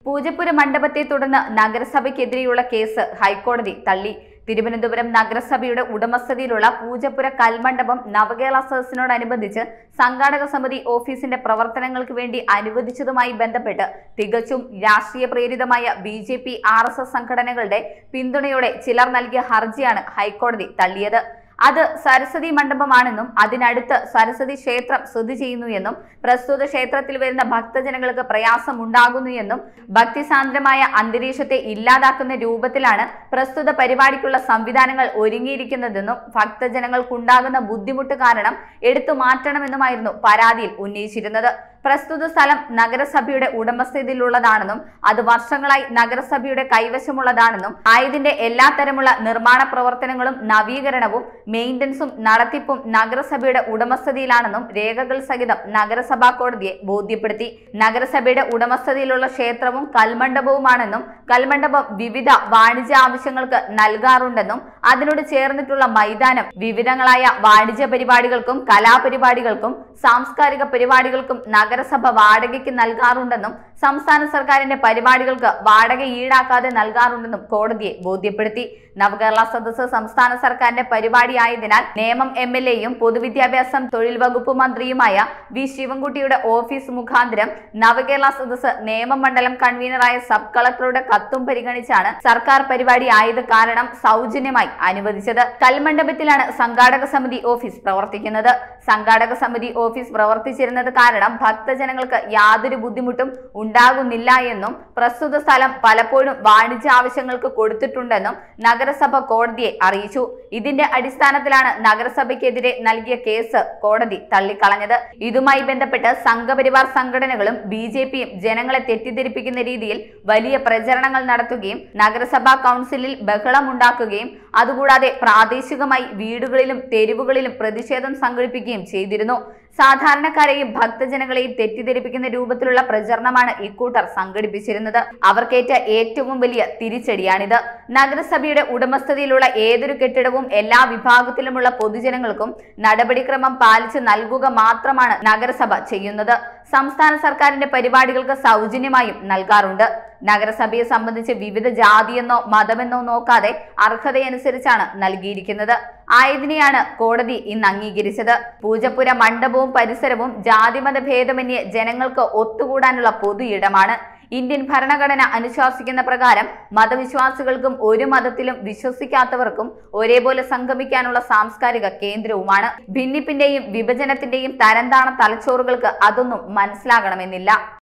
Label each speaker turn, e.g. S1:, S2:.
S1: പൂജപ്പുര മണ്ഡപത്തെ തുടർന്ന് നഗരസഭയ്ക്കെതിരെയുള്ള കേസ് ഹൈക്കോടതി തള്ളി തിരുവനന്തപുരം നഗരസഭയുടെ ഉടമസ്ഥതയിലുള്ള പൂജപ്പുര കൽമണ്ഡപം നവകേരള സദസ്സിനോടനുബന്ധിച്ച് സംഘാടക സമിതി ഓഫീസിന്റെ പ്രവർത്തനങ്ങൾക്ക് വേണ്ടി അനുവദിച്ചതുമായി ബന്ധപ്പെട്ട് തികച്ചും രാഷ്ട്രീയ പ്രേരിതമായ B J P R S S സംഘടനകളുടെ പിന്തുണയോടെ ചിലർ നൽകിയ ഹർജിയാണ് ഹൈക്കോടതി തള്ളിയത് അത് സരസ്വതി മണ്ഡപമാണെന്നും അതിനടുത്ത് സരസ്വതി ക്ഷേത്രം സ്ഥിതി ചെയ്യുന്നു എന്നും പ്രസ്തുത ക്ഷേത്രത്തിൽ വരുന്ന ഭക്തജനങ്ങൾക്ക് പ്രയാസം ഉണ്ടാകുന്നു എന്നും ഭക്തിസാന്ദ്രമായ അന്തരീക്ഷത്തെ ഇല്ലാതാക്കുന്ന രൂപത്തിലാണ് പ്രസ്തുത പരിപാടിക്കുള്ള സംവിധാനങ്ങൾ ഒരുങ്ങിയിരിക്കുന്നതെന്നും ഭക്തജനങ്ങൾക്കുണ്ടാകുന്ന ബുദ്ധിമുട്ട് കാരണം എടുത്തു മാറ്റണമെന്നുമായിരുന്നു പരാതിയിൽ ഉന്നയിച്ചിരുന്നത് പ്രസ്തുത സ്ഥലം നഗരസഭയുടെ ഉടമസ്ഥതയിലുള്ളതാണെന്നും അത് വർഷങ്ങളായി നഗരസഭയുടെ കൈവശമുള്ളതാണെന്നും ആയതിന്റെ എല്ലാ തരമുള്ള നിർമ്മാണ പ്രവർത്തനങ്ങളും നവീകരണവും മെയിന്റനൻസും നടത്തിപ്പും നഗരസഭയുടെ ഉടമസ്ഥതയിലാണെന്നും രേഖകൾ സഹിതം നഗരസഭാ കോടതിയെ ബോധ്യപ്പെടുത്തി നഗരസഭയുടെ ഉടമസ്ഥതയിലുള്ള ക്ഷേത്രവും കൽമണ്ഡപവുമാണെന്നും കൽമണ്ഡപം വിവിധ വാണിജ്യ ആവശ്യങ്ങൾക്ക് നൽകാറുണ്ടെന്നും അതിനോട് ചേർന്നിട്ടുള്ള മൈതാനം വിവിധങ്ങളായ വാണിജ്യ പരിപാടികൾക്കും കലാപരിപാടികൾക്കും സാംസ്കാരിക പരിപാടികൾക്കും നഗരസഭ വാടകയ്ക്ക് നൽകാറുണ്ടെന്നും സംസ്ഥാന സർക്കാരിന്റെ പരിപാടികൾക്ക് വാടക ഈടാക്കാതെ നൽകാറുണ്ടെന്നും കോടതിയെ ബോധ്യപ്പെടുത്തി നവകേരള സദസ്സ് സംസ്ഥാന സർക്കാരിന്റെ പരിപാടിയായതിനാൽ നേമം എം എൽ എയും പൊതുവിദ്യാഭ്യാസം തൊഴിൽ വകുപ്പ് മന്ത്രിയുമായ വി ശിവൻകുട്ടിയുടെ ഓഫീസ് മുഖാന്തരം നവകേരള സദസ്സ് നേമം മണ്ഡലം കൺവീനറായ സബ് കളക്ടറുടെ കത്തും പരിഗണിച്ചാണ് സർക്കാർ പരിപാടി ആയത് കാരണം സൗജന്യമായി അനുവദിച്ചത് കൽമണ്ഡപത്തിലാണ് സംഘാടക സമിതി ഓഫീസ് പ്രവർത്തിക്കുന്നത് സംഘാടക സമിതി ഓഫീസ് പ്രവർത്തിച്ചിരുന്നത് കാരണം ഭക്തജനങ്ങൾക്ക് യാതൊരു ബുദ്ധിമുട്ടും ഉണ്ടാകുന്നില്ല എന്നും പ്രസ്തുത സ്ഥലം പലപ്പോഴും വാണിജ്യ ആവശ്യങ്ങൾക്ക് കൊടുത്തിട്ടുണ്ടെന്നും നഗരസഭ കോടതിയെ അറിയിച്ചു ഇതിന്റെ അടിസ്ഥാനത്തിലാണ് നഗരസഭയ്ക്കെതിരെ നൽകിയ കേസ് കോടതി തള്ളിക്കളഞ്ഞത് ഇതുമായി ബന്ധപ്പെട്ട് സംഘപരിവാർ സംഘടനകളും ബി ജെ പിയും ജനങ്ങളെ തെറ്റിദ്ധരിപ്പിക്കുന്ന രീതിയിൽ വലിയ പ്രചരണങ്ങൾ നടത്തുകയും നഗരസഭാ കൗൺസിലിൽ ബഹളമുണ്ടാക്കുകയും അതുകൂടാതെ പ്രാദേശികമായി വീടുകളിലും തെരുവുകളിലും പ്രതിഷേധം സംഘടിപ്പിക്കുകയും ചെയ്തിരുന്നു സാധാരണക്കാരെയും ഭക്തജനങ്ങളെയും തെറ്റിദ്ധരിപ്പിക്കുന്ന രൂപത്തിലുള്ള പ്രചരണമാണ് ഇക്കൂട്ടർ സംഘടിപ്പിച്ചിരുന്നത് അവർക്കേറ്റ ഏറ്റവും വലിയ തിരിച്ചടിയാണിത് നഗരസഭയുടെ ഉടമസ്ഥതയിലുള്ള ഏതൊരു കെട്ടിടവും എല്ലാ വിഭാഗത്തിലുമുള്ള പൊതുജനങ്ങൾക്കും നടപടിക്രമം പാലിച്ച് നൽകുക മാത്രമാണ് നഗരസഭ ചെയ്യുന്നത് സംസ്ഥാന സർക്കാരിന്റെ പരിപാടികൾക്ക് സൗജന്യമായും നൽകാറുണ്ട് നഗരസഭയെ സംബന്ധിച്ച് വിവിധ ജാതിയെന്നോ മതമെന്നോ നോക്കാതെ അർഹതയനുസരിച്ചാണ് നൽകിയിരിക്കുന്നത് ആയതിനെയാണ് കോടതി ഇന്ന് അംഗീകരിച്ചത് പൂജപ്പുര മണ്ഡപവും പരിസരവും ജാതിമത ഭേദമന്യേ ജനങ്ങൾക്ക് ഒത്തുകൂടാനുള്ള പൊതു ഇടമാണ് ഇന്ത്യൻ ഭരണഘടന അനുശാസിക്കുന്ന പ്രകാരം മതവിശ്വാസികൾക്കും ഒരു മതത്തിലും വിശ്വസിക്കാത്തവർക്കും ഒരേപോലെ സംഗമിക്കാനുള്ള സാംസ്കാരിക കേന്ദ്രവുമാണ് ഭിന്നിപ്പിന്റെയും വിഭജനത്തിന്റെയും തരംതാണ തലച്ചോറുകൾക്ക് അതൊന്നും മനസ്സിലാകണമെന്നില്ല